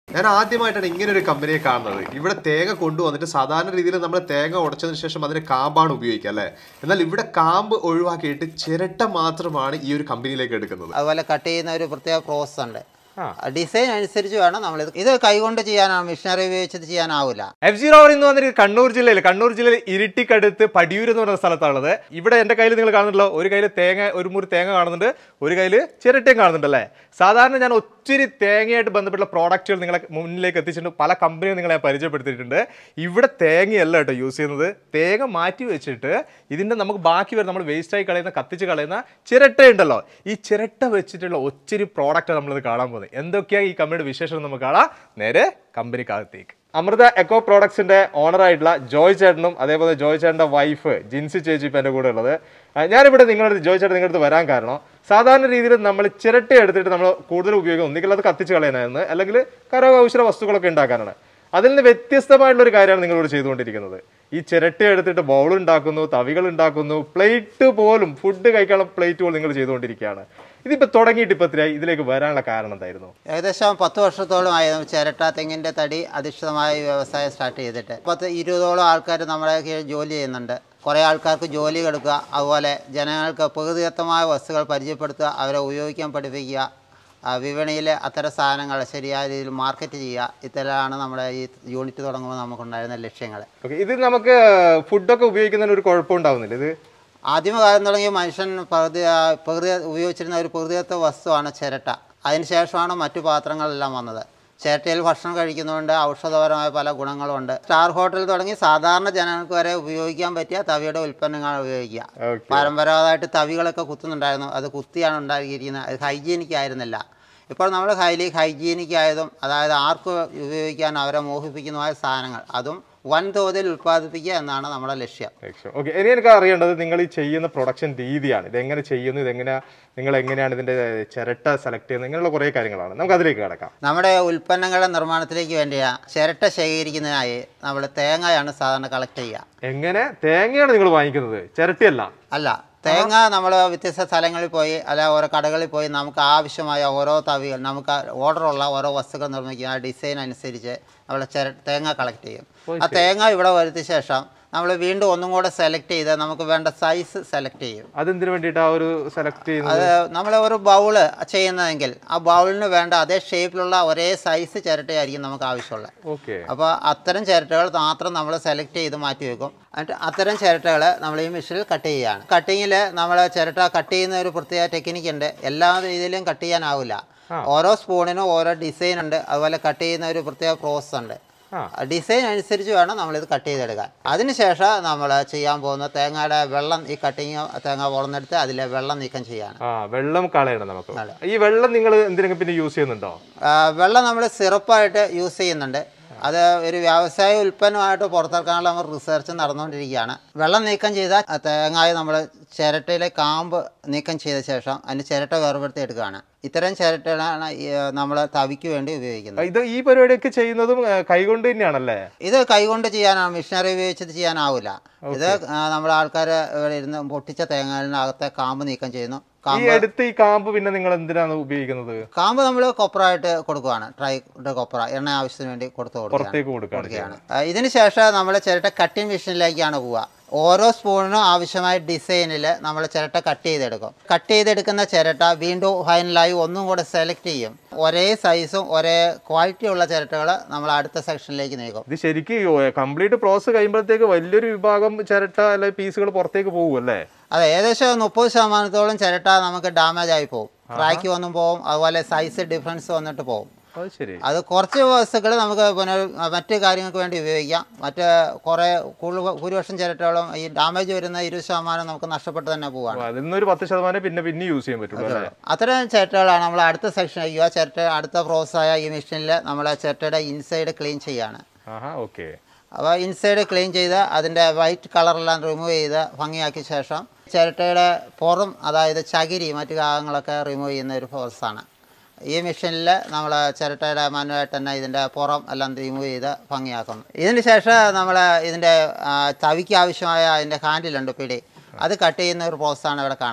ഞാൻ ആദ്യമായിട്ടാണ് ഇങ്ങനെ ഒരു കമ്പനിയെ കാണുന്നത് ഇവിടെ തേങ്ങ കൊണ്ടുവന്നിട്ട് സാധാരണ രീതിയിൽ നമ്മൾ തേങ്ങ ഉടച്ചതിന് ശേഷം അതിന് കാമ്പാണ് ഉപയോഗിക്കുക അല്ലേ എന്നാൽ ഇവിടെ കാമ്പ് ഒഴിവാക്കിയിട്ട് ചിരട്ട മാത്രമാണ് ഈ ഒരു കമ്പനിയിലേക്ക് എടുക്കുന്നത് അതുപോലെ കട്ട് ചെയ്യുന്ന ഒരു പ്രത്യേക പ്രോസസ് ഉണ്ട് ഡിസൈൻ അനുസരിച്ച് വേണം നമ്മൾ ഇത് കൈകൊണ്ട് ചെയ്യാനാണ് മെഷീനറി ഉപയോഗിച്ചത് ചെയ്യാനാവില്ല എഫ് ജി റോവർ എന്ന് വന്നിട്ട് കണ്ണൂർ ജില്ലയിൽ കണ്ണൂർ ജില്ലയിൽ ഇരിട്ടിക്കടുത്ത് പടിയൂർ എന്ന് പറയുന്ന സ്ഥലത്താണുള്ളത് ഇവിടെ എൻ്റെ കയ്യിൽ നിങ്ങൾ കാണുന്നുണ്ടല്ലോ ഒരു കയ്യിൽ തേങ്ങ ഒരു മുറി തേങ്ങ കാണുന്നുണ്ട് ഒരു കയ്യിൽ ചിരട്ടയും കാണുന്നുണ്ടല്ലേ സാധാരണ ഞാൻ ഒത്തിരി തേങ്ങയായിട്ട് ബന്ധപ്പെട്ട പ്രോഡക്റ്റുകൾ നിങ്ങളെ മുന്നിലേക്ക് എത്തിച്ചിട്ടുണ്ട് പല കമ്പനികൾ നിങ്ങളെ ഞാൻ പരിചയപ്പെടുത്തിയിട്ടുണ്ട് ഇവിടെ തേങ്ങയല്ല കേട്ടോ യൂസ് ചെയ്യുന്നത് തേങ്ങ മാറ്റി വെച്ചിട്ട് ഇതിൻ്റെ നമുക്ക് ബാക്കി വരുന്ന നമ്മൾ വേസ്റ്റായി കളയുന്ന കത്തിച്ച് കളയുന്ന ചിരട്ട ഉണ്ടല്ലോ ഈ ചിരട്ട വെച്ചിട്ടുള്ള ഒത്തിരി പ്രോഡക്റ്റ് നമ്മളിത് കാണാൻ പോകുന്നത് എന്തൊക്കെയാണ് ഈ കമ്പനിയുടെ വിശേഷം നമുക്ക് കാണാം നേരെ കമ്പനിക്കകത്തേക്ക് അമൃത എക്കോ പ്രോഡക്ട്സിന്റെ ഓണർ ആയിട്ടുള്ള ജോയ് ചേട്ടനും അതേപോലെ ജോയ് ചേട്ടന്റെ വൈഫ് ജിൻസി ചേച്ചി ഇപ്പം എൻ്റെ കൂടെ ഉള്ളത് ആ, ഞാനിവിടെ നിങ്ങളുടെ അടുത്ത് ജോയ് ചേട്ടൻ നിങ്ങളുടെ അടുത്ത് വരാൻ കാരണം സാധാരണ രീതിയിൽ നമ്മൾ ചിരട്ട എടുത്തിട്ട് നമ്മൾ കൂടുതൽ ഉപയോഗിക്കും ഒന്നുകിൽ അത് കത്തിച്ച് കളയാനായിരുന്നു അല്ലെങ്കിൽ കരകൗശല വസ്തുക്കളൊക്കെ ഉണ്ടാക്കാനാണ് അതിൽ നിന്ന് വ്യത്യസ്തമായിട്ടുള്ള ഒരു കാര്യമാണ് നിങ്ങളിവിടെ ചെയ്തുകൊണ്ടിരിക്കുന്നത് ഈ ചിരട്ട എടുത്തിട്ട് ബൗൾ ഉണ്ടാക്കുന്നു തവികൾ ഉണ്ടാക്കുന്നു പ്ലേറ്റ് പോലും ഫുഡ് കഴിക്കാനുള്ള പ്ലേറ്റ് പോലും നിങ്ങൾ ചെയ്തുകൊണ്ടിരിക്കുകയാണ് ഇതിപ്പോ തുടങ്ങിയിട്ട് ഇപ്പൊ എത്രയായി ഇതിലേക്ക് വരാനുള്ള കാരണം എന്തായിരുന്നു ഏകദേശം പത്ത് വർഷത്തോളമായി നമ്മൾ ചിരട്ട തെങ്ങിൻ്റെ തടി അധിഷ്ഠിതമായ ഈ വ്യവസായം സ്റ്റാർട്ട് ചെയ്തിട്ട് പത്ത് ഇരുപതോളം ആൾക്കാർ നമ്മുടെ കീഴിൽ ജോലി ചെയ്യുന്നുണ്ട് കുറേ ആൾക്കാർക്ക് ജോലി കൊടുക്കുക അതുപോലെ ജനങ്ങൾക്ക് പ്രകൃതിദത്തമായ വസ്തുക്കൾ പരിചയപ്പെടുത്തുക അവരെ ഉപയോഗിക്കാൻ പഠിപ്പിക്കുക ആ, വിപണിയിൽ അത്തരം സാധനങ്ങൾ ശരിയായ രീതിയിൽ മാർക്കറ്റ് ചെയ്യുക ഇത്തരമാണ് നമ്മുടെ ഈ യൂണിറ്റ് തുടങ്ങുമ്പോൾ നമുക്കുണ്ടായിരുന്ന ലക്ഷ്യങ്ങൾ ഓക്കെ ഇത് നമുക്ക് ഫുഡൊക്കെ ഉപയോഗിക്കുന്നതിന് ഒരു കുഴപ്പമുണ്ടാവുന്നില്ല ഇത് ആദ്യമകാലം തുടങ്ങിയ മനുഷ്യൻ പ്രകൃതി ആ, പ്രകൃതി ഉപയോഗിച്ചിരുന്ന ഒരു പ്രകൃതിദത്ത വസ്തുവാണ് ചിരട്ട അതിനുശേഷമാണ് മറ്റു പാത്രങ്ങളെല്ലാം വന്നത് ചിരട്ടയിൽ ഭക്ഷണം കഴിക്കുന്നതുകൊണ്ട് ഔഷധപരമായ പല ഗുണങ്ങളുണ്ട് സ്റ്റാർ ഹോട്ടൽ തുടങ്ങി സാധാരണ ജനങ്ങൾക്ക് വരെ ഉപയോഗിക്കാൻ പറ്റിയ തവിയുടെ ഉൽപ്പന്നങ്ങൾ ഉപയോഗിക്കുക ഓക്കെ പരമ്പരാഗതമായിട്ട് തവികളൊക്കെ കുത്തുന്നുണ്ടായിരുന്നു അത് കുത്തിയാണ് ഉണ്ടാക്കിയിരിക്കുന്നത് അത് ഹൈജീനിക് ആയിരുന്നില്ല ഇപ്പോൾ നമ്മൾ ഹൈലി ഹൈജീനിക് ആയതും അതായത് ആർക്ക് ഉപയോഗിക്കാൻ അവരെ മോഹിപ്പിക്കുന്നതുമായ സാധനങ്ങൾ അതും വൻതോതിൽ ഉൽപ്പാദിപ്പിക്കുക എന്നാണ് നമ്മുടെ ലക്ഷ്യം ഓക്കെ ഇനി എനിക്ക് അറിയേണ്ടത് നിങ്ങൾ ഈ ചെയ്യുന്ന പ്രൊഡക്ഷൻ രീതിയാണ് ഇത് എങ്ങനെ ചെയ്യുന്നു ഇതെങ്ങനെ നിങ്ങൾ എങ്ങനെയാണ് ഇതിന്റെ ചിരട്ട സെലക്ട് ചെയ്യുന്നത് ഇങ്ങനെയുള്ള കുറേ കാര്യങ്ങളാണ് നമുക്ക് അതിലേക്ക് കിടക്കാം നമ്മുടെ ഉൽപ്പന്നങ്ങളുടെ നിർമ്മാണത്തിലേക്ക് വേണ്ടിയ ചിരട്ട ശേഖരിക്കുന്നതിനായി നമ്മൾ തേങ്ങയാണ് സാധാരണ കളക്ട് ചെയ്യുക എങ്ങനെ തേങ്ങയാണ് നിങ്ങൾ വാങ്ങിക്കുന്നത് ചിരട്ടയല്ല അല്ല തേങ്ങ നമ്മൾ വ്യത്യസ്ത സ്ഥലങ്ങളിൽ പോയി അല്ല ഓരോ കടകളിൽ പോയി നമുക്ക് ആവശ്യമായ ഓരോ തവികൾ നമുക്ക് ഓർഡറുള്ള ഓരോ വസ്തുക്കൾ നിർമ്മിക്കുക ആ ഡിസൈൻ അനുസരിച്ച് നമ്മൾ ചിര തേങ്ങ കളക്ട് ചെയ്യും ആ തേങ്ങ ഇവിടെ വരുത്തിയ ശേഷം നമ്മൾ വീണ്ടും ഒന്നും കൂടെ സെലക്ട് ചെയ്ത് നമുക്ക് വേണ്ട സൈസ് സെലക്ട് ചെയ്യും അതെന്തിനു വേണ്ടിയിട്ടാ ഒരു സെലക്ട് ചെയ്യുന്നത് അത് നമ്മൾ ഒരു ബൗള് ചെയ്യുന്നതെങ്കിൽ ആ ബൗളിന് വേണ്ട അതേ ഷേപ്പിലുള്ള ഒരേ സൈസ് ചിരട്ടയായിരിക്കും നമുക്ക് ആവശ്യമുള്ളത് ഓക്കെ അപ്പോൾ അത്തരം ചിരട്ടകൾ മാത്രം നമ്മൾ സെലക്ട് ചെയ്ത് മാറ്റി വെക്കും എന്നിട്ട് അത്തരം ചിരട്ടകൾ നമ്മൾ ഈ മെഷീനിൽ കട്ട് ചെയ്യുകയാണ് കട്ടിങ്ങിൽ നമ്മൾ ചിരട്ട കട്ട് ചെയ്യുന്ന ഒരു പ്രത്യേക ടെക്നിക്ക് ഉണ്ട് എല്ലാ രീതിയിലും കട്ട് ചെയ്യാനാവില്ല ഓരോ സ്പൂണിനും ഓരോ ഡിസൈൻ ഉണ്ട് അതുപോലെ കട്ട് ചെയ്യുന്ന ഒരു പ്രത്യേക പ്രോസസ് ഉണ്ട് ആ. ഡിസൈൻ അനുസരിച്ച് വേണം നമ്മളിത് കട്ട് ചെയ്തെടുക്കാൻ അതിനുശേഷം നമ്മൾ ചെയ്യാൻ പോകുന്ന തേങ്ങയുടെ വെള്ളം ഈ കട്ടിങ് തേങ്ങ വളർന്നെടുത്ത് അതിലെ വെള്ളം നീക്കം ചെയ്യാണ് ആ വെള്ളം കളയണം നമുക്ക് ഈ വെള്ളം നിങ്ങൾ എന്തിനെങ്കിലും പിന്നെ യൂസ് ചെയ്യുന്നുണ്ടോ ആ, വെള്ളം നമ്മൾ സിറപ്പായിട്ട് യൂസ് ചെയ്യുന്നുണ്ട് അത് ഒരു വ്യവസായ ഉൽപ്പന്നമായിട്ട് പുറത്തിറക്കാനുള്ള നമ്മൾ റിസർച്ച് നടന്നുകൊണ്ടിരിക്കുകയാണ് വെള്ളം നീക്കം ചെയ്ത തേങ്ങായ നമ്മൾ ചിരട്ടയിലെ കാമ്പ് നീക്കം ചെയ്ത ശേഷം അതിന് ചിരട്ട വേർപെടുത്തി എടുക്കുകയാണ് ഇത്തരം ചിരട്ടകളാണ് നമ്മൾ തവിക്ക് വേണ്ടി ഉപയോഗിക്കുന്നത് ഇത് ഈ പരിപാടിയൊക്കെ ചെയ്യുന്നതും ആ, കൈകൊണ്ട് തന്നെയാണല്ലേ ഇത് കൈകൊണ്ട് ചെയ്യാനാണ് മെഷീനറി ഉപയോഗിച്ചിട്ട് ചെയ്യാനാവില്ല ഇത് നമ്മുടെ ആൾക്കാർ ഇവിടെ ഇരുന്ന് പൊട്ടിച്ച തേങ്ങയിനകത്തെ കാമ്പ് നീക്കം ചെയ്യുന്നു ഈ കാമ്പ് എടുത്ത് ഈ കാമ്പ് പിന്നെ നിങ്ങൾ എന്തിനാണ് ഉപയോഗിക്കുന്നത് കാമ്പ് നമ്മൾ കൊപ്രായിട്ട് കൊടുക്കുവാണ് ഡ്രൈ കൊപ്ര എണ്ണ ആവശ്യത്തിന് വേണ്ടി കൊടുത്തു കൊടുക്കുകയാണ് പുറത്തേക്ക് കൊടുക്കുകയാണ് കൊടുക്കുകയാണ് ആ, ഇതിന് ശേഷം നമ്മൾ ചിരട്ട കട്ടിംഗ് മെഷീനിലേക്കാണ് പോവുക ഓരോ സ്പൂണിനും ആവശ്യമായ ഡിസൈനിൽ നമ്മൾ ചിരട്ട കട്ട് ചെയ്തെടുക്കും കട്ട് ചെയ്തെടുക്കുന്ന ചിരട്ട വീണ്ടും ഫൈനലായി ഒന്നും കൂടെ സെലക്ട് ചെയ്യും ഒരേ സൈസും ഒരേ ക്വാളിറ്റി ഉള്ള ചിരട്ടകൾ നമ്മൾ അടുത്ത സെക്ഷനിലേക്ക് നീക്കും ഇത് ശരിക്കും കംപ്ലീറ്റ് പ്രോസസ് കഴിയുമ്പോഴത്തേക്ക് വലിയൊരു വിഭാഗം ചിരട്ട അല്ലെ പീസുകൾ പുറത്തേക്ക് പോകും അല്ലേ അതെ ഏകദേശം മുപ്പത് ശതമാനത്തോളം ചിരട്ട നമുക്ക് ഡാമേജ് ആയി പോകും ക്രാക്ക് വന്നും പോകും അതുപോലെ സൈസ് ഡിഫറൻസ് വന്നിട്ട് പോകും അത് ശരി അത് കുറച്ച് വസ്തുക്കൾ നമുക്ക് പിന്നെ മറ്റ് കാര്യങ്ങൾക്ക് വേണ്ടി ഉപയോഗിക്കാം മറ്റ് കുറേ കൂടുതൽ ഭൂരിപക്ഷം ചിരട്ടകളും ഈ ഡാമേജ് വരുന്ന ഇരുപത് ശതമാനം നമുക്ക് നഷ്ടപ്പെട്ട് തന്നെ പോവാണ് അതിൽ നിന്നൊരു പത്ത് ശതമാനം പിന്നെ പിന്നെ യൂസ് ചെയ്യാൻ പറ്റുള്ളൂ അല്ലേ അത്തരം ചിരട്ടകളാണ് നമ്മൾ അടുത്ത സെക്ഷൻ അയ്യോ ചിരട്ട അടുത്ത പ്രോസസ്സായ ഈ മെഷീനിൽ നമ്മൾ ചിരട്ടയുടെ ഇൻസൈഡ് ക്ലീൻ ചെയ്യാണ് ആഹാ ഓക്കെ അപ്പോൾ ഇൻസൈഡ് ക്ലീൻ ചെയ്ത് അതിൻ്റെ വൈറ്റ് കളറെല്ലാം റിമൂവ് ചെയ്ത് ഭംഗിയാക്കിയ ശേഷം ചിരട്ടയുടെ പുറം അതായത് ചകിരി മറ്റു ഭാഗങ്ങളൊക്കെ റിമൂവ് ചെയ്യുന്ന ഒരു പ്രോസസ്സാണ് ഈ മെഷീനിൽ നമ്മൾ ചിരട്ടയുടെ മാനുവായിട്ട് തന്നെ ഇതിൻ്റെ പുറം എല്ലാം റിമൂവ് ചെയ്ത് ഭംഗിയാക്കും ഇതിന് ശേഷം നമ്മൾ ഇതിൻ്റെ ആ, തവിക്ക് ആവശ്യമായ അതിൻ്റെ ഹാൻഡിലുണ്ട് പിടി അത് കട്ട് ചെയ്യുന്ന ഒരു പ്രോസസ്സാണ് ഇവിടെ കാണുന്നത്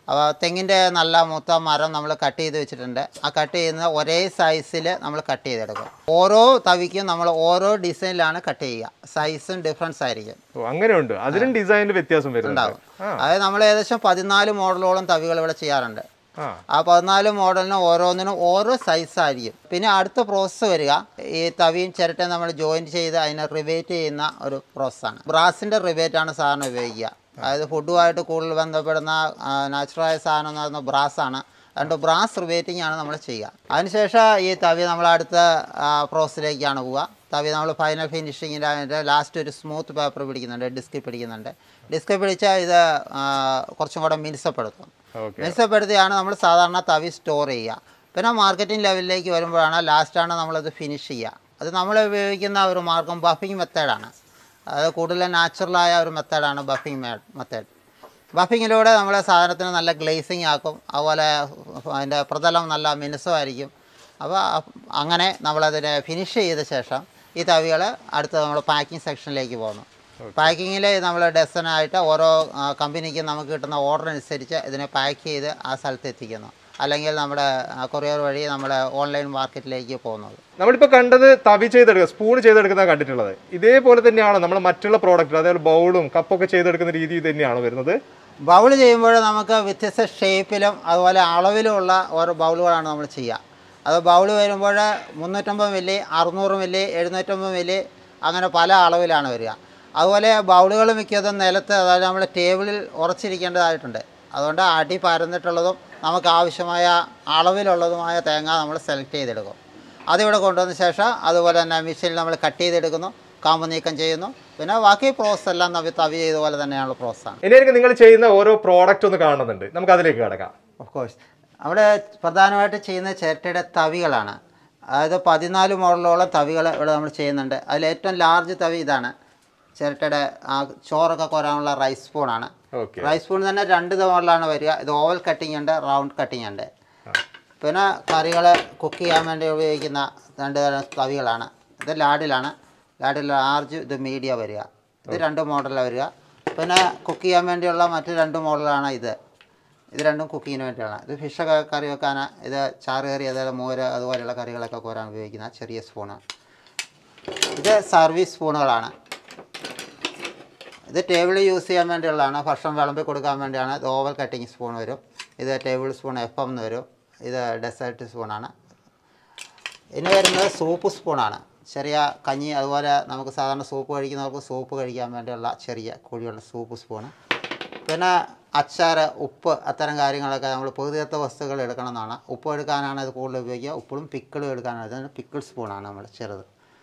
അപ്പോൾ തെങ്ങിൻ്റെ നല്ല മൂത്ത മരം നമ്മൾ കട്ട് ചെയ്ത് വെച്ചിട്ടുണ്ട് ആ കട്ട് ചെയ്യുന്ന ഒരേ സൈസിൽ നമ്മൾ കട്ട് ചെയ്തെടുക്കും ഓരോ തവിക്കും നമ്മൾ ഓരോ ഡിസൈനിലാണ് കട്ട് ചെയ്യുക സൈസും ഡിഫറൻസ് ആയിരിക്കും ഓ അങ്ങനെയുണ്ട് അതിലും ഡിസൈനിൽ വ്യത്യാസം വരുന്നുണ്ട് ഉണ്ടാവും ആ അതായത് നമ്മൾ ഏകദേശം പതിനാല് മോഡലോളം തവികൾ ഇവിടെ ചെയ്യാറുണ്ട് ആ ആ പതിനാല് മോഡലിന് ഓരോന്നിനും ഓരോ സൈസായിരിക്കും പിന്നെ അടുത്ത പ്രോസസ്സ് വരിക ഈ തവിയും ചിരട്ടയും നമ്മൾ ജോയിൻറ്റ് ചെയ്ത് അതിനെ റിവേറ്റ് ചെയ്യുന്ന ഒരു പ്രോസസ്സാണ് ബ്രാസിൻ്റെ റിവേറ്റാണ് സാധാരണ ഉപയോഗിക്കുക അതായത് ഫുഡുമായിട്ട് കൂടുതൽ ബന്ധപ്പെടുന്ന നാച്ചുറലായ സാധനം എന്ന് പറയുന്നത് ബ്രാസാണ് അതുകൊണ്ട് ബ്രാസ് റിവേറ്റിംഗ് ആണ് നമ്മൾ ചെയ്യുക അതിനുശേഷം ഈ തവി നമ്മൾ അടുത്ത പ്രോസസ്സിലേക്കാണ് പോവുക തവി നമ്മൾ ഫൈനൽ ഫിനിഷിങ്ങിൻ്റെ അതിൻ്റെ ലാസ്റ്റ് ഒരു സ്മൂത്ത് പേപ്പർ പിടിക്കുന്നുണ്ട് ഡിസ്കിൽ പിടിക്കുന്നുണ്ട് ഡിസ്കിൽ പിടിച്ചാൽ ഇത് ആ, കുറച്ചും കൂടെ മിനുസപ്പെടുത്തും ഓക്കെ മിനുസപ്പെടുത്തിയാണ് നമ്മൾ സാധാരണ തവി സ്റ്റോർ ചെയ്യുക പിന്നെ മാർക്കറ്റിംഗ് ലെവലിലേക്ക് വരുമ്പോഴാണ് ലാസ്റ്റാണ് നമ്മളത് ഫിനിഷ് ചെയ്യുക അത് നമ്മൾ ഉപയോഗിക്കുന്ന ഒരു മാർഗം ബഫിംഗ് മെത്തേഡാണ് അത് കൂടുതൽ നാച്ചുറലായ ഒരു മെത്തേഡാണ് ബഫിംഗ് മെത്തേഡ് ബഫിങ്ങിലൂടെ നമ്മൾ സാധനത്തിന് നല്ല ഗ്ലേസിങ് ആക്കും അതുപോലെ അതിൻ്റെ പ്രതലം നല്ല മിനുസമായിരിക്കും അപ്പോൾ അങ്ങനെ നമ്മളതിനെ ഫിനിഷ് ചെയ്ത ശേഷം ഈ തവികൾ അടുത്ത് നമ്മൾ പാക്കിംഗ് സെക്ഷനിലേക്ക് പോകുന്നു പാക്കിങ്ങിൽ നമ്മൾ ഡസനായിട്ട് ഓരോ ആ, കമ്പനിക്കും നമുക്ക് കിട്ടുന്ന ഓർഡർ അനുസരിച്ച് ഇതിനെ പാക്ക് ചെയ്ത് ആ സ്ഥലത്ത് എത്തിക്കുന്നു അല്ലെങ്കിൽ നമ്മുടെ കൊറിയർ വഴി നമ്മുടെ ഓൺലൈൻ മാർക്കറ്റിലേക്ക് പോകുന്നത് നമ്മളിപ്പോൾ കണ്ടത് തവി ചെയ്തെടുക്കുക സ്പൂൺ ചെയ്തെടുക്കുന്ന കണ്ടിട്ടുള്ളത് ഇതേപോലെ തന്നെയാണ് നമ്മൾ മറ്റുള്ള പ്രോഡക്റ്റ് അതേപോലെ ബൗളും കപ്പൊക്കെ ചെയ്തെടുക്കുന്ന രീതി തന്നെയാണ് വരുന്നത് ബൗൾ ചെയ്യുമ്പോൾ നമുക്ക് വ്യത്യസ്ത ഷേപ്പിലും അതുപോലെ അളവിലുമുള്ള ഓരോ ബൗളുകളാണ് നമ്മൾ ചെയ്യുക അത് ബൗൾ വരുമ്പോൾ മുന്നൂറ്റമ്പത് മില്ലി അറുന്നൂറ് മില്ലി എഴുന്നൂറ്റമ്പത് മില്ലി അങ്ങനെ പല അളവിലാണ് വരിക അതുപോലെ ബൗളുകൾ മിക്കതും നിലത്ത് അതായത് നമ്മൾ ടേബിളിൽ ഉറച്ചിരിക്കേണ്ടതായിട്ടുണ്ട് അതുകൊണ്ട് അടി പരന്നിട്ടുള്ളതും നമുക്ക് ആവശ്യമായ അളവിലുള്ളതുമായ തേങ്ങ നമ്മൾ സെലക്ട് ചെയ്തെടുക്കും അതിവിടെ കൊണ്ടുവന്ന ശേഷം അതുപോലെ തന്നെ മെഷീനിൽ നമ്മൾ കട്ട് ചെയ്തെടുക്കുന്നു കാമ്പ് നീക്കം ചെയ്യുന്നു പിന്നെ ബാക്കി പ്രോസസ് എല്ലാം തവി തവി ചെയ്തതുപോലെ തന്നെയുള്ള പ്രോസസ്സാണ് ഇനി എനിക്ക് നിങ്ങൾ ചെയ്യുന്ന ഓരോ പ്രോഡക്റ്റ് ഒന്ന് കാണുന്നുണ്ട് നമുക്ക് അതിലേക്ക് കിടക്കാം ഓഫ് കോഴ്സ് അവിടെ പ്രധാനമായിട്ട് ചെയ്യുന്ന ചിരട്ടയുടെ തവികളാണ് അതായത് പതിനാല് മോഡലോളം തവികൾ ഇവിടെ നമ്മൾ ചെയ്യുന്നുണ്ട് അതിൽ ഏറ്റവും ലാർജ് തവി ഇതാണ് ചിരട്ടയുടെ ആ ചോറൊക്കെ കോരാനുള്ള റൈസ് സ്പൂണാണ് ഓക്കെ റൈസ് സ്പൂൺ തന്നെ രണ്ട് മോഡലാണ് വരിക ഇത് ഓവൽ കട്ടിംഗ് ഉണ്ട് റൗണ്ട് കട്ടിംഗ് ഉണ്ട് പിന്നെ കറികൾ കുക്ക് ചെയ്യാൻ വേണ്ടി ഉപയോഗിക്കുന്ന രണ്ട് തരം തവികളാണ് ഇത് ലാഡിലാണ് ലാഡിൽ ലാർജ് ഇത് മീഡിയ വരിക ഇത് രണ്ട് മോഡലാണ് വരിക പിന്നെ കുക്ക് ചെയ്യാൻ വേണ്ടിയുള്ള മറ്റ് രണ്ട് മോഡലാണ് ഇത് ഇത് രണ്ടും കുക്കിങ്ങിന് വേണ്ടിയാണ് ഇത് ഫിഷൊക്കെ കറി വെക്കാൻ ഇത് ചാറ് കറി അതുപോലെ മോര് അതുപോലെയുള്ള കറികളൊക്കെ കോരാൻ ഉപയോഗിക്കുന്ന ചെറിയ സ്പൂണ് ഇത് സർവീസ് സ്പൂണുകളാണ് ഇത് ടേബിൾ യൂസ് ചെയ്യാൻ വേണ്ടിയുള്ളതാണ് ഭക്ഷണം വിളമ്പി കൊടുക്കാൻ വേണ്ടിയാണ് ഇത് ഓവൽ കട്ടിങ് സ്പൂൺ വരും ഇത് ടേബിൾ സ്പൂൺ എഫ് എം എന്ന് വരും ഇത് ഡെസേർട്ട് സ്പൂണാണ് ഇനി വരുന്നത് സൂപ്പ് സ്പൂണാണ് ചെറിയ കഞ്ഞി അതുപോലെ നമുക്ക് സാധാരണ സൂപ്പ് കഴിക്കുന്നവർക്ക് സൂപ്പ് കഴിക്കാൻ വേണ്ടിയുള്ള ചെറിയ കുഴിയുള്ള സൂപ്പ് സ്പൂണ് പിന്നെ അച്ചാർ ഉപ്പ് അത്തരം കാര്യങ്ങളൊക്കെ നമ്മൾ പൊതുതീർത്ത വസ്തുക്കൾ എടുക്കണമെന്നാണ് ഉപ്പ് എടുക്കാനാണ് ഇത് കൂടുതൽ ഉപയോഗിക്കുക ഉപ്പും പിക്കിളും എടുക്കാനാണ് ഇത് പിക്കിൾ സ്പൂണാണ് നമ്മൾ ചെറുത്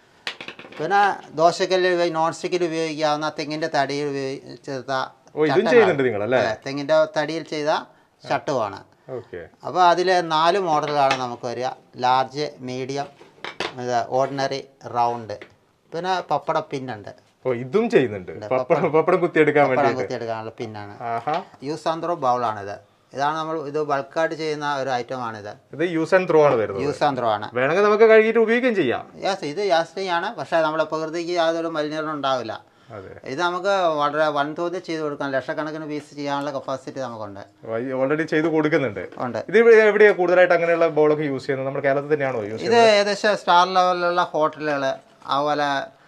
പിന്നെ ദോശക്കല്ല് ഉപയോഗി- നോൺ സ്റ്റിക്കിൽ ഉപയോഗിക്കാവുന്ന തെങ്ങിൻ്റെ തടിയിൽ ഉപയോഗിച്ചെടുത്ത ഓ ഇതും ചട്ടങ്ങളാണ്. ചെയ്യുന്നുണ്ട് നിങ്ങൾ അല്ലേ അതെ, തെങ്ങിൻ്റെ തടിയിൽ ചെയ്ത ചട്ടുവാണ് ഓക്കെ അപ്പോൾ അതിൽ നാല് മോഡലുകളാണ് നമുക്ക് വരിക ലാർജ് മീഡിയം ഇത് ഓർഡിനറി റൗണ്ട് പിന്നെ പപ്പട പിന്നുണ്ട് ഓ ഇതും ചെയ്യുന്നുണ്ട് പപ്പടം പപ്പടം കുത്തിയെടുക്കാൻ പപ്പടം വേണ്ടിയിട്ട് കുത്തിയെടുക്കാനുള്ള പിന്നാണ് ആഹാ യൂസ് ആൻഡ് ത്രോ ബൗളാണിത് ഇതാണ് നമ്മൾ ഇത് ബൾക്കായിട്ട് ചെയ്യുന്ന ഒരു ഐറ്റമാണിത് ഇത് യൂസ് ആൻഡ് ത്രോ ആണ് വരുന്നത് യൂസ് ആൻഡ് ത്രോ ആണ് വേണമെങ്കിൽ നമുക്ക് കഴുകിയിട്ട് ഉപയോഗിക്കുകയും ചെയ്യാം യെസ് ഇത് യാസ്റ്റിയാണ് പക്ഷേ നമ്മുടെ പ്രകൃതിക്ക് യാതൊരു മലിനീകരണം ഉണ്ടാവില്ല അതെ ഇത് നമുക്ക് വളരെ വൻതോതിൽ ചെയ്ത് കൊടുക്കാം ലക്ഷക്കണക്കിന് പീസ് ചെയ്യാനുള്ള കപ്പാസിറ്റി നമുക്കുണ്ട് ഓൾറെഡി ചെയ്ത് കൊടുക്കുന്നുണ്ട് ഉണ്ട് ഇത് എവിടെയാണ് കൂടുതലായിട്ട് അങ്ങനെയുള്ള ബോളൊക്കെ യൂസ് ചെയ്യുന്നത് നമ്മുടെ കേരളത്തിൽ തന്നെയാണോ യൂസ് ഇത് ഏകദേശം സ്റ്റാർ ലെവലിലുള്ള ഹോട്ടലുകൾ അതുപോലെ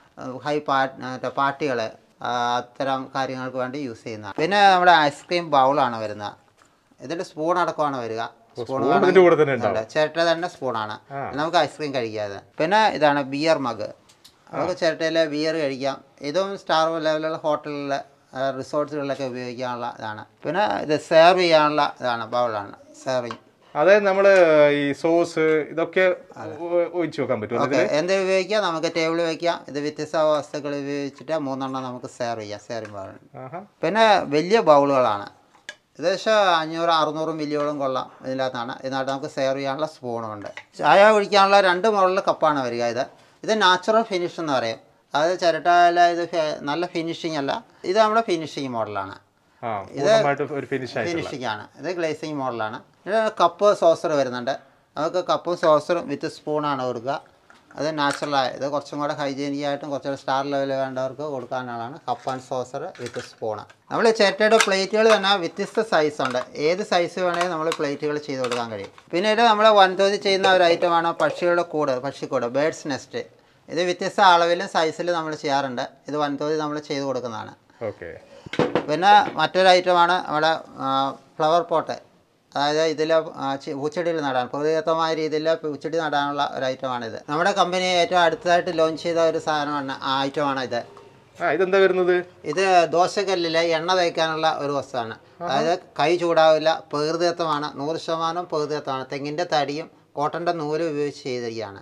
ഹൈ പാർട്ടി പാർട്ടികൾ അത്തരം കാര്യങ്ങൾക്ക് വേണ്ടി യൂസ് ചെയ്യുന്ന പിന്നെ നമ്മുടെ ഐസ്ക്രീം ബൗളാണ് വരുന്നത് ഇതിൻ്റെ സ്പൂൺ അടക്കമാണ് വരിക സ്പൂൺ spoon ഇതിന്റെ കൂടെ തന്നെ ഉണ്ടാവും. ചിരട്ട തന്നെ സ്പൂണാണ് നമുക്ക് ഐസ്ക്രീം കഴിക്കാതെ പിന്നെ ഇതാണ് ബിയർ മഗ് നമുക്ക് ചിരട്ടയിലെ ബിയർ കഴിക്കാം ഇതും സ്റ്റാർ ലെവലിലുള്ള ഹോട്ടലിൽ റിസോർട്ട്സുകളിലൊക്കെ ഉപയോഗിക്കാനുള്ള ഇതാണ് പിന്നെ ഇത് സെർവ് ചെയ്യാനുള്ള ഇതാണ് ബൗളാണ് സെർവിങ് അതായത് നമ്മള് ഈ സോസ് ഇതൊക്കെ ഒ- ഒഴിച്ച് വെക്കാൻ പറ്റും ഓക്കെ എന്ത് ഉപയോഗിക്കാം നമുക്ക് ടേബിൾ വയ്ക്കാം ഇത് വ്യത്യസ്ത വസ്തുക്കൾ ഉപയോഗിച്ചിട്ട് മൂന്നെണ്ണം നമുക്ക് സെർവ് ചെയ്യാം സെർവിങ് ബൗൾ ആഹാ പിന്നെ വലിയ ബൗളുകളാണ് ഏകദേശം അഞ്ഞൂറ് അറുന്നൂറ് മില്ലിയോളം കൊള്ളാം ഇതിനകത്താണ് ഇതിനകത്ത് നമുക്ക് സെർവ് ചെയ്യാനുള്ള സ്പൂണുണ്ട് ചായ കുടിക്കാനുള്ള രണ്ട് മുകളിൽ കപ്പാണ് വരിക ഇത് ഇത് നാച്ചുറൽ ഫിനിഷ് എന്ന് പറയും അതായത് ചിരട്ടയില ഇത് ഫെ- നല്ല ഫിനിഷിംഗ് അല്ല ഇത് നമ്മുടെ ഫിനിഷിംഗ് മോഡലാണ് ആ പൂർണ്ണമായിട്ട് ഒരു ഫിനിഷ് ആയിട്ടുള്ള ഫിനിഷിംഗ് ആണ് ഇത് ഗ്ലേസിങ് മോഡലാണ് ഇത് കപ്പ് സോസർ വരുന്നുണ്ട് നമുക്ക് കപ്പും സോസറും വിത്ത് സ്പൂണാണ് കൊടുക്കുക അത് നാച്ചുറലായ ഇത് കുറച്ചും കൂടെ ഹൈജീനിക് ആയിട്ടും കുറച്ചുകൂടെ സ്റ്റാർ ലെവൽ വേണ്ടവർക്ക് കൊടുക്കാനുള്ളതാണ് cup and saucer with spoon നമ്മൾ ചിരട്ടയുടെ പ്ലേറ്റുകൾ തന്നെ വ്യത്യസ്ത സൈസ് ഉണ്ട് ഏത് സൈസ് വേണമെങ്കിൽ നമ്മൾ പ്ലേറ്റുകൾ ചെയ്ത് കൊടുക്കാൻ കഴിയും പിന്നീട് നമ്മൾ വൻതോതിൽ ചെയ്യുന്ന ഒരു ഐറ്റമാണ് പക്ഷികളുടെ കൂട് പക്ഷിക്കൂട് ബേഡ്സ് നെസ്റ്റ് ഇത് വ്യത്യസ്ത അളവിലും സൈസിലും നമ്മൾ ചെയ്യാറുണ്ട് ഇത് വൻതോതിൽ നമ്മൾ ചെയ്ത് കൊടുക്കുന്നതാണ് ഓക്കെ പിന്നെ മറ്റൊരു ഐറ്റമാണ് നമ്മുടെ ഫ്ലവർ പോട്ട് അതായത് ഇതിൽ പൂച്ചെടിയിൽ നടാൻ പ്രതികത്തമായ രീതിയിൽ പൂച്ചെടി നടാനുള്ള ഒരു ഐറ്റമാണിത് നമ്മുടെ കമ്പനി ഏറ്റവും അടുത്തതായിട്ട് ലോഞ്ച് ചെയ്ത ഒരു സാധനമാണ് ആ ഐറ്റമാണ് ഇത് ആ ഇതെന്താ വരുന്നത് ഇത് ദോശക്കല്ലിൽ എണ്ണ തേക്കാനുള്ള ഒരു വസ്തുവാണ് അതായത് കൈ ചൂടാവില്ല പ്രകൃതിദത്തമാണ് നൂറ് ശതമാനം പ്രകൃതിദത്തമാണ് തെങ്ങിൻ്റെ തടിയും കോട്ടൻ്റെ നൂലും ഉപയോഗിച്ച് ചെയ്തിരിക്കുകയാണ്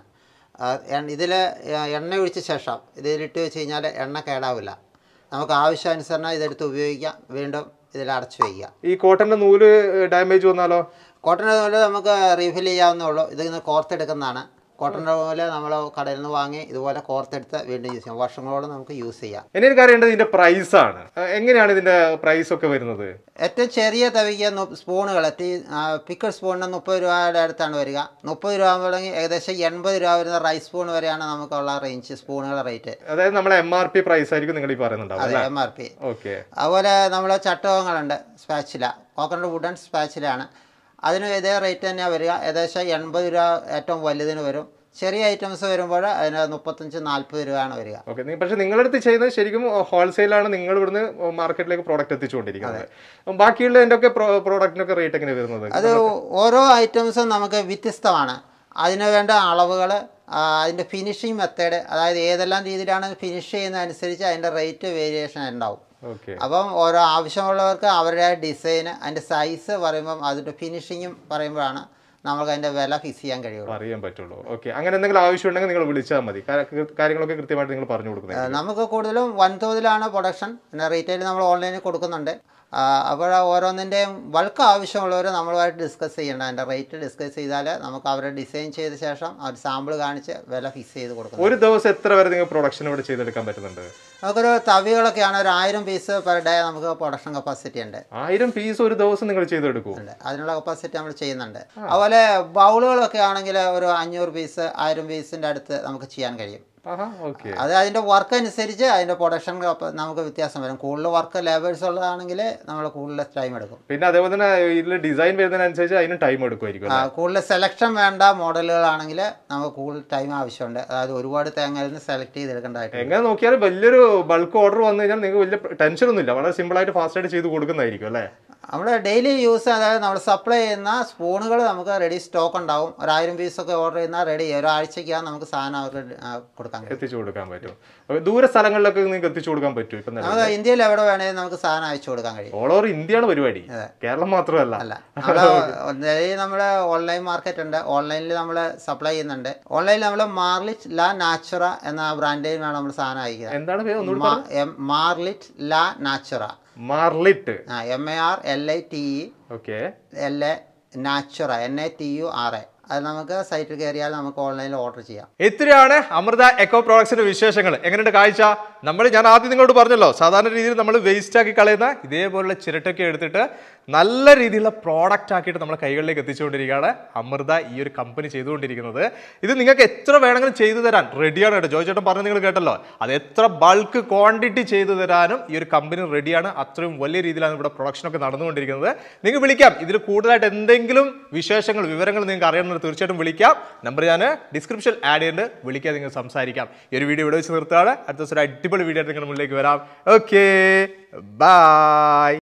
ഇതിൽ എണ്ണ ഒഴിച്ച ശേഷം ഇതിലിട്ട് വെച്ച് കഴിഞ്ഞാൽ എണ്ണ കേടാവില്ല നമുക്ക് ആവശ്യാനുസരണം ഇതെടുത്ത് ഉപയോഗിക്കാം വീണ്ടും ഇതിൽ അടച്ചു വയ്ക്കുക ഈ കോട്ടന്റെ നൂല് ഡാമേജ് വന്നാലോ കോട്ടൻ്റെ നൂല് നമുക്ക് റീഫിൽ ചെയ്യാവുന്നേ ഉള്ളൂ ഇത് ഇന്ന് കോർത്തെടുക്കുന്നതാണ് കോട്ടൻ്റെ നൂല് നമ്മൾ കടയിൽ നിന്ന് വാങ്ങി ഇതുപോലെ കോർത്തെടുത്ത് വീണ്ടും യൂസ് ചെയ്യാം വർഷങ്ങളോളം നമുക്ക് യൂസ് ചെയ്യാം ഇനി എനിക്ക് അറിയേണ്ടത് ഇതിന്റെ പ്രൈസ് ആണ് ആ, എങ്ങനെയാണ് ഇതിന്റെ പ്രൈസ് ഒക്കെ വരുന്നത് ഏറ്റവും ചെറിയ തവിക്ക് സ്പൂണുകൾ ടീ പിക്കർ സ്പൂണിന് മുപ്പത് രൂപയുടെ അടുത്താണ് വരിക മുപ്പത് രൂപ തുടങ്ങി ഏകദേശം എൺപത് രൂപ വരുന്ന റൈസ് സ്പൂൺ വരെയാണ് നമുക്കുള്ള റേഞ്ച് സ്പൂണുകളുടെ റേറ്റ് അതായത് നമ്മളെ എം ആർ പി പ്രൈസ് ആയിരിക്കും നിങ്ങൾ ഈ പറയുന്നുണ്ടാവും അതെ അല്ലേ എം ആർ പി ഓക്കെ അതുപോലെ നമ്മൾ ചട്ടകങ്ങളുണ്ട് സ്പാച്ചില കോക്കനട്ട് വുഡൻ സ്പാച്ചിലാണ് അതിന് ഇതേ റേറ്റ് തന്നെയാണ് വരിക ഏകദേശം എൺപത് രൂപ ഏറ്റവും വലുതിന് വരും ചെറിയ ഐറ്റംസ് വരുമ്പോൾ അതിന് മുപ്പത്തഞ്ച് നാൽപ്പത് രൂപയാണ് വരിക ഓക്കെ പക്ഷെ നിങ്ങളുടെ അടുത്ത് ചെയ്യുന്നത് ശരിക്കും ഹോൾസെയിലാണ് നിങ്ങൾ ഇവിടുന്ന് മാർക്കറ്റിലേക്ക് പ്രോഡക്റ്റ് എത്തിച്ചുകൊണ്ടിരിക്കുന്നത് ബാക്കിയുള്ള എൻ്റെ ഒക്കെ പ്രോഡക്റ്റിനൊക്കെ റേറ്റ് എങ്ങനെ വരുന്നത് അത് ഓരോ ഐറ്റംസും നമുക്ക് വ്യത്യസ്തമാണ് അതിന് വേണ്ട അളവുകൾ അതിൻ്റെ ഫിനിഷിങ് മെത്തേഡ് അതായത് ഏതെല്ലാം രീതിയിലാണ് ഫിനിഷ് ചെയ്യുന്നതനുസരിച്ച് അതിൻ്റെ റേറ്റ് വേരിയേഷൻ ഉണ്ടാവും ഓക്കെ അപ്പം ഓരോ ആവശ്യമുള്ളവർക്ക് അവരുടെ ഡിസൈന് അതിൻ്റെ സൈസ് പറയുമ്പം അതിൻ്റെ ഫിനിഷിങ്ങും പറയുമ്പോഴാണ് നമുക്ക് അതിൻ്റെ വില ഫിക്സ് ചെയ്യാൻ കഴിയുള്ളൂ അറിയാൻ പറ്റുള്ളൂ ഓക്കെ അങ്ങനെ എന്തെങ്കിലും ആവശ്യം ഉണ്ടെങ്കിൽ നിങ്ങൾ വിളിച്ചാൽ മതി കാ- കാര്യങ്ങളൊക്കെ കൃത്യമായിട്ട് നിങ്ങൾ പറഞ്ഞു കൊടുക്കുന്നത് ഏഹ് നമുക്ക് കൂടുതലും വൻതോതിലാണ് പ്രൊഡക്ഷൻ പിന്നെ റീറ്റെയിൽ നമ്മൾ ഓൺലൈനിൽ കൊടുക്കുന്നുണ്ട് അപ്പോൾ ഓരോന്നിൻ്റെയും ബൾക്ക് ആവശ്യമുള്ളവർ നമ്മളുമായിട്ട് ഡിസ്കസ് ചെയ്യേണ്ട അതിൻ്റെ റേറ്റ് ഡിസ്കസ് ചെയ്താൽ നമുക്ക് അവരെ ഡിസൈൻ ചെയ്ത ശേഷം അവർ സാമ്പിൾ കാണിച്ച് വില ഫിക്സ് ചെയ്ത് കൊടുക്കും ഒരു ദിവസം എത്ര വരെ നിങ്ങൾ പ്രൊഡക്ഷൻ ഇവിടെ ചെയ്തെടുക്കാൻ പറ്റുന്നുണ്ട് നമുക്കൊരു തവികളൊക്കെയാണ് ഒരു ആയിരം പീസ് പെർ ഡേ നമുക്ക് പ്രൊഡക്ഷൻ കപ്പാസിറ്റി ഉണ്ട് ആയിരം പീസ് ഒരു ദിവസം നിങ്ങൾ ചെയ്തെടുക്കൂ ഉണ്ട് അതിനുള്ള കപ്പാസിറ്റി നമ്മൾ ചെയ്യുന്നുണ്ട് അതുപോലെ ബൗളുകളൊക്കെ ആണെങ്കിൽ ഒരു അഞ്ഞൂറ് പീസ് ആയിരം പീസിൻ്റെ അടുത്ത് നമുക്ക് ചെയ്യാൻ കഴിയും ആഹാ ഓക്കെ അത് അതിൻ്റെ വർക്ക് അനുസരിച്ച് അതിൻ്റെ പ്രൊഡക്ഷൻ നമുക്ക് വ്യത്യാസം വരും കൂടുതൽ വർക്ക് ലേബേഴ്സ് ഉള്ളതാണെങ്കിൽ നമ്മൾ കൂടുതൽ ടൈം എടുക്കും പിന്നെ അതേപോലെ തന്നെ ഇതിൽ ഡിസൈൻ വരുന്നതിനനുസരിച്ച് അതിന് ടൈം എടുക്കുമായിരിക്കും ആ, കൂടുതൽ സെലക്ഷൻ വേണ്ട മോഡലുകളാണെങ്കിൽ നമുക്ക് കൂടുതൽ ടൈം ആവശ്യമുണ്ട് അതായത് ഒരുപാട് തേങ്ങയിൽ നിന്ന് സെലക്ട് ചെയ്തെടുക്കേണ്ടതായിട്ട് എങ്ങനെ നോക്കിയാലും വലിയൊരു ബൾക്ക് ഓർഡർ വന്നു കഴിഞ്ഞാൽ നിങ്ങൾക്ക് വലിയ ടെൻഷൻ ഒന്നുമില്ല വളരെ സിമ്പിൾ ആയിട്ട് ഫാസ്റ്റ് ആയിട്ട് ചെയ്ത് കൊടുക്കുന്നതായിരിക്കും അല്ലേ നമ്മൾ ഡെയിലി യൂസ് അതായത് നമ്മൾ സപ്ലൈ ചെയ്യുന്ന സ്പൂണുകൾ നമുക്ക് റെഡി സ്റ്റോക്ക് ഉണ്ടാവും ഒരായിരം പീസൊക്കെ ഓർഡർ ചെയ്യുന്ന റെഡി ഒരാഴ്ചയ്ക്കാണ് നമുക്ക് സാധനം അവർക്ക് ആ, കൊടുക്കാൻ കഴിയും എത്തിച്ചു കൊടുക്കാൻ പറ്റും അപ്പൊ ദൂര സ്ഥലങ്ങളിലൊക്കെ നിങ്ങൾക്ക് എത്തിച്ചു കൊടുക്കാൻ പറ്റും ഇപ്പൊ നിലവിൽ. നമുക്ക് ഇന്ത്യയിൽ എവിടെ വേണമെങ്കിലും നമുക്ക് സാധനം അയച്ചു കൊടുക്കാൻ കഴിയും ഓൾ ഓവർ ഇന്ത്യയാണ് പരിപാടി കേരളം മാത്രമല്ല അല്ല നമ്മള് നമ്മുടെ ഓൺലൈൻ മാർക്കറ്റ് ഉണ്ട് ഓൺലൈനിൽ നമ്മൾ സപ്ലൈ ചെയ്യുന്നുണ്ട് ഓൺലൈനിൽ നമ്മൾ മാർലിറ്റ് ലാ നാച്ചുറ എന്ന ബ്രാൻഡിലാണ് നമ്മൾ സാധനം അയക്കുന്നത് എന്താണ് പേര് ഒന്നുകൂടി മാ- എം- മാർലിറ്റ് ലാ നാച്ചുറ മാർലിറ്റ് ആ M A R L I T E okay L A Natura N A T U R A അത് നമുക്ക് സൈറ്റിൽ കയറിയാൽ നമുക്ക് ഓൺലൈനിൽ ഓർഡർ ചെയ്യാം ഇത്രയാണ് അമൃത എക്കോ പ്രോഡക്ട്സിന്റെ വിശേഷങ്ങൾ എങ്ങനെയുണ്ട് കാഴ്ച നമ്മൾ ഞാൻ ആദ്യം നിങ്ങളോട് പറഞ്ഞല്ലോ സാധാരണ രീതിയിൽ നമ്മൾ വേസ്റ്റ് ആക്കി കളയുന്ന ഇതേപോലുള്ള ചിരട്ടൊക്കെ എടുത്തിട്ട് നല്ല രീതിയിലുള്ള പ്രോഡക്റ്റ് ആക്കിയിട്ട് നമ്മുടെ കൈകളിലേക്ക് എത്തിച്ചുകൊണ്ടിരിക്കുകയാണ് അമൃത ഈ ഒരു കമ്പനി ചെയ്തുകൊണ്ടിരിക്കുന്നത് ഇത് നിങ്ങൾക്ക് എത്ര വേണമെങ്കിലും ചെയ്തു തരാൻ റെഡിയാണ് കേട്ടോ ജോയ് ചേട്ടൻ പറഞ്ഞ് നിങ്ങൾ കേട്ടല്ലോ അത് എത്ര ബൾക്ക് ക്വാണ്ടിറ്റി ചെയ്തു തരാനും ഈ ഒരു കമ്പനി റെഡിയാണ് അത്രയും വലിയ രീതിയിലാണ് ഇവിടെ പ്രൊഡക്ഷൻ ഒക്കെ നടന്നുകൊണ്ടിരിക്കുന്നത് നിങ്ങൾ വിളിക്കാം ഇതിൽ കൂടുതലായിട്ട് എന്തെങ്കിലും വിശേഷങ്ങൾ വിവരങ്ങൾ നിങ്ങൾക്ക് അറിയണമെന്ന് തീർച്ചയായിട്ടും വിളിക്കാം നമ്പർ ഞാൻ ഡിസ്ക്രിപ്ഷൻ ആഡ് ചെയ്യുന്നുണ്ട് വിളിക്കാൻ നിങ്ങൾ സംസാരിക്കാം ഈ ഒരു വീഡിയോ ഇവിടെ വെച്ച് നിർത്തുകയാണ് അടുത്ത ദിവസം ഒരു അടിപൊളി വീഡിയോ ആയിട്ട് നിങ്ങളുടെ മുന്നിലേക്ക് വരാം ഓക്കെ ബൈ